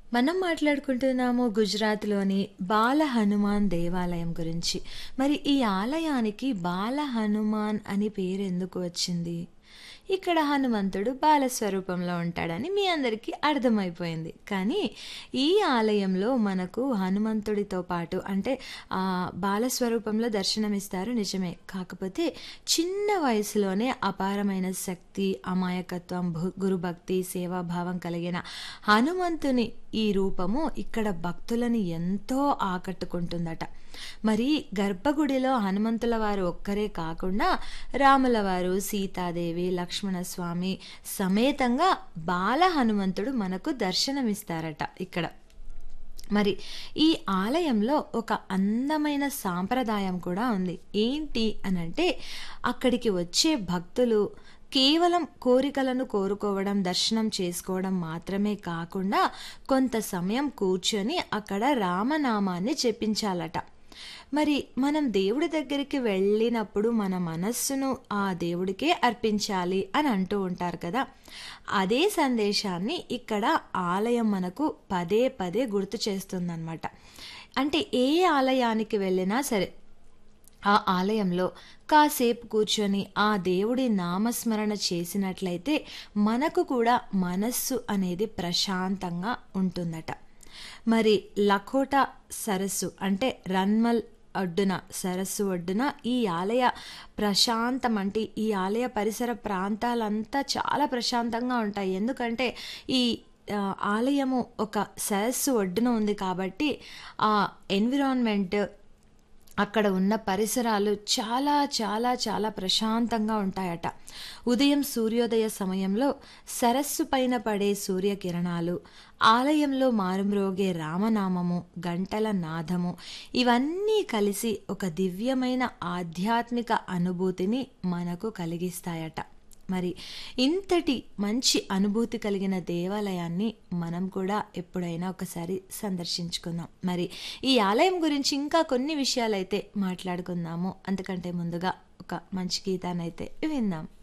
మనం మాట్లాడుకుంటున్నాము గుజరాత్లోని బాల హనుమాన్ దేవాలయం గురించి మరి ఈ ఆలయానికి బాల హనుమాన్ అని పేరు ఎందుకు వచ్చింది ఇక్కడ హనుమంతుడు బాల స్వరూపంలో ఉంటాడని మీ అందరికీ అర్థమైపోయింది కానీ ఈ ఆలయంలో మనకు హనుమంతుడితో పాటు అంటే ఆ బాల స్వరూపంలో దర్శనమిస్తారు నిజమే కాకపోతే చిన్న వయసులోనే అపారమైన శక్తి అమాయకత్వం భు- గురుభక్తి సేవాభావం కలిగిన హనుమంతుని ఈ రూపము ఇక్కడ భక్తులని ఎంతో ఆకట్టుకుంటుందట మరి గర్భగుడిలో హనుమంతుల వారు ఒక్కరే కాకుండా రాముల వారు సీతాదేవి లక్ష్మణస్వామి సమేతంగా బాల హనుమంతుడు మనకు దర్శనమిస్తారట ఇక్కడ మరి ఈ ఆలయంలో ఒక అందమైన సాంప్రదాయం కూడా ఉంది ఏంటి అనంటే అక్కడికి వచ్చే భక్తులు కేవలం కోరికలను కోరుకోవడం దర్శనం చేసుకోవడం మాత్రమే కాకుండా కొంత సమయం కూర్చొని అక్కడ రామనామాన్ని చెప్పించాలట మరి మనం దేవుడి దగ్గరికి వెళ్ళినప్పుడు మన మనస్సును ఆ దేవుడికే అర్పించాలి అని అంటూ ఉంటారు కదా అదే సందేశాన్ని ఇక్కడ ఆలయం మనకు పదే పదే గుర్తు చేస్తుందన్నమాట అంటే ఏ ఆలయానికి వెళ్ళినా సరే ఆ ఆలయంలో కాసేపు కూర్చొని ఆ దేవుడి నామస్మరణ చేసినట్లయితే మనకు కూడా మనస్సు అనేది ప్రశాంతంగా ఉంటుందట మరి లఖోటా సరస్సు అంటే రన్మల్ ఒడ్డున సరస్సు ఒడ్డున ఈ ఆలయ ప్రశాంతం అంటే ఈ ఆలయ పరిసర ప్రాంతాలంతా చాలా ప్రశాంతంగా ఉంటాయి ఎందుకంటే ఈ ఆ, ఆలయము ఒక సరస్సు ఒడ్డున ఉంది కాబట్టి ఆ ఎన్విరాన్మెంట్ అక్కడ ఉన్న పరిసరాలు చాలా చాలా చాలా ప్రశాంతంగా ఉంటాయట ఉదయం సూర్యోదయ సమయంలో సరస్సు పైన పడే సూర్యకిరణాలు ఆలయంలో మారుమ్రోగే రామనామము గంటల నాదము ఇవన్నీ కలిసి ఒక దివ్యమైన ఆధ్యాత్మిక అనుభూతిని మనకు కలిగిస్తాయట మరి ఇంతటి మంచి అనుభూతి కలిగిన దేవాలయాన్ని మనం కూడా ఎప్పుడైనా ఒకసారి సందర్శించుకుందాం మరి ఈ ఆలయం గురించి ఇంకా కొన్ని విషయాలైతే మాట్లాడుకుందాము అంతకంటే ముందుగా ఒక మంచి గీతానైతే విందాం